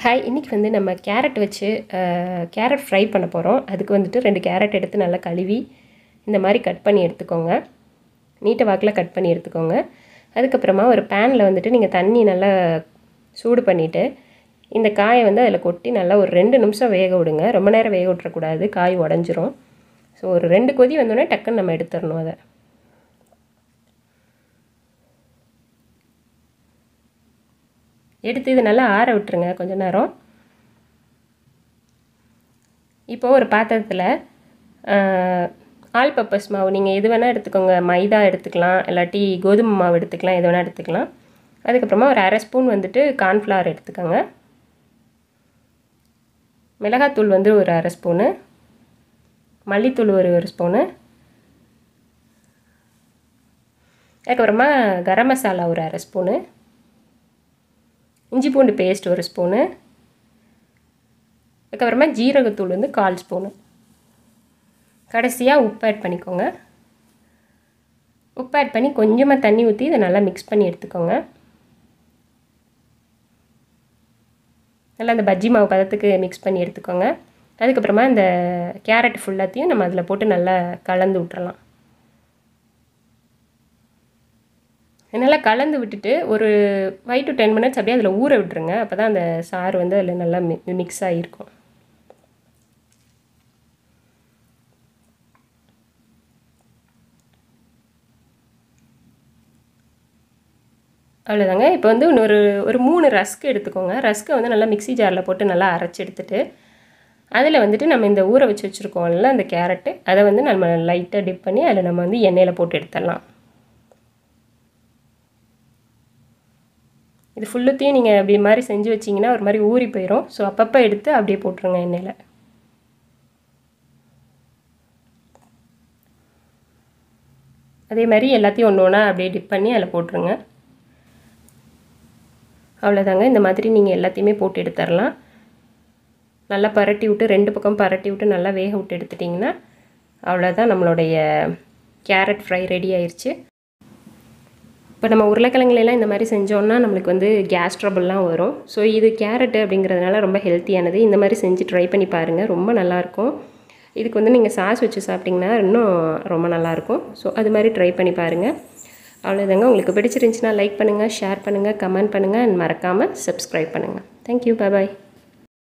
hi இன்றைக்கி வந்து நம்ம கேரட் வச்சு கேரட் ஃப்ரை பண்ண போகிறோம் அதுக்கு வந்துட்டு ரெண்டு கேரட் எடுத்து நல்லா கழுவி இந்த மாதிரி கட் பண்ணி எடுத்துக்கோங்க நீட்ட வாக்கில் கட் பண்ணி எடுத்துக்கோங்க அதுக்கப்புறமா ஒரு பேனில் வந்துட்டு நீங்கள் தண்ணி நல்லா சூடு பண்ணிவிட்டு இந்த காயை வந்து அதில் கொட்டி நல்லா ஒரு ரெண்டு நிமிஷம் வேக விடுங்க ரொம்ப நேரம் வேக விட்டுறக்கூடாது காய் உடஞ்சிரும் ஸோ ஒரு ரெண்டு கொதி வந்தோடனே டக்குன்னு நம்ம எடுத்துடணும் அதை எடுத்து இது நல்லா ஆற விட்டுருங்க கொஞ்ச நேரம் இப்போது ஒரு பாத்திரத்தில் ஆல் பர்பஸ் மாவு நீங்கள் எது வேணால் எடுத்துக்கோங்க மைதா எடுத்துக்கலாம் இல்லாட்டி கோதுமை மாவு எடுத்துக்கலாம் எது வேணால் எடுத்துக்கலாம் அதுக்கப்புறமா ஒரு அரை ஸ்பூன் வந்துட்டு கார்ன்ஃப்ளவர் எடுத்துக்கோங்க மிளகாத்தூள் வந்து ஒரு அரை ஸ்பூனு மல்லித்தூள் ஒரு ஒரு ஸ்பூனு அதுக்கப்புறமா கரம் மசாலா ஒரு அரை ஸ்பூனு இஞ்சி பூண்டு பேஸ்ட் ஒரு ஸ்பூனு அதுக்கப்புறமா ஜீரகத்தூள் வந்து கால் ஸ்பூனு கடைசியாக உப்பு ஆட் பண்ணிக்கோங்க உப்பு ஆட் பண்ணி கொஞ்சமாக தண்ணி ஊற்றி இதை நல்லா மிக்ஸ் பண்ணி எடுத்துக்கோங்க நல்லா அந்த பஜ்ஜி மாவு பதத்துக்கு மிக்ஸ் பண்ணி எடுத்துக்கோங்க அதுக்கப்புறமா இந்த கேரட் ஃபுல்லாத்தையும் நம்ம அதில் போட்டு நல்லா கலந்து விட்டுறலாம் நல்லா கலந்து விட்டுட்டு ஒரு ஃபைவ் டு டென் மினிட்ஸ் அப்படியே அதில் ஊற விட்டுருங்க அப்போ தான் அந்த சாறு வந்து அதில் நல்லா மி மிக்ஸ் ஆகிருக்கும் அவ்வளோதாங்க இப்போ வந்து இன்னொரு ஒரு மூணு ரஸ்க் எடுத்துக்கோங்க ரஸ்க்கை வந்து நல்லா மிக்சி ஜாரில் போட்டு நல்லா அரைச்சி எடுத்துட்டு அதில் வந்துட்டு நம்ம இந்த ஊற வச்சு வச்சுருக்கோம்ல அந்த கேரட்டு அதை வந்து நம்ம லைட்டாக டிப் பண்ணி அதில் நம்ம வந்து எண்ணெயில் போட்டு எடுத்துடலாம் இது ஃபுல்லுத்தையும் நீங்கள் அப்படி மாதிரி செஞ்சு வச்சிங்கன்னா ஒரு மாதிரி ஊறி போயிடும் ஸோ அப்பப்போ எடுத்து அப்படியே போட்டுருங்க எண்ணெயில் அதே மாதிரி எல்லாத்தையும் ஒன்று ஒன்றா அப்படியே டிப் பண்ணி அதில் போட்டுருங்க அவ்வளோதாங்க இந்த மாதிரி நீங்கள் எல்லாத்தையுமே போட்டு எடுத்துடலாம் நல்லா பரட்டி விட்டு ரெண்டு பக்கம் பரட்டி விட்டு நல்லா வேக விட்டு எடுத்துட்டிங்கன்னா அவ்வளோதான் நம்மளுடைய கேரட் ஃப்ரை ரெடி ஆயிடுச்சு இப்போ நம்ம உருளைக்கிழங்குலாம் இந்த மாதிரி செஞ்சோன்னா நம்மளுக்கு வந்து கேஸ் ட்ரபிள்லாம் வரும் ஸோ இது கேரட்டு அப்படிங்கிறதுனால ரொம்ப ஹெல்த்தியானது இந்த மாதிரி செஞ்சு ட்ரை பண்ணி பாருங்கள் ரொம்ப நல்லாயிருக்கும் இதுக்கு வந்து நீங்கள் சாஸ் வச்சு சாப்பிட்டிங்கன்னா இன்னும் ரொம்ப நல்லாயிருக்கும் ஸோ அது மாதிரி ட்ரை பண்ணி பாருங்கள் அவ்வளோதாங்க உங்களுக்கு பிடிச்சிருந்துச்சின்னா லைக் பண்ணுங்கள் ஷேர் பண்ணுங்கள் கமெண்ட் பண்ணுங்கள் அண்ட் மறக்காமல் சப்ஸ்கிரைப் பண்ணுங்கள் தேங்க்யூ பாய்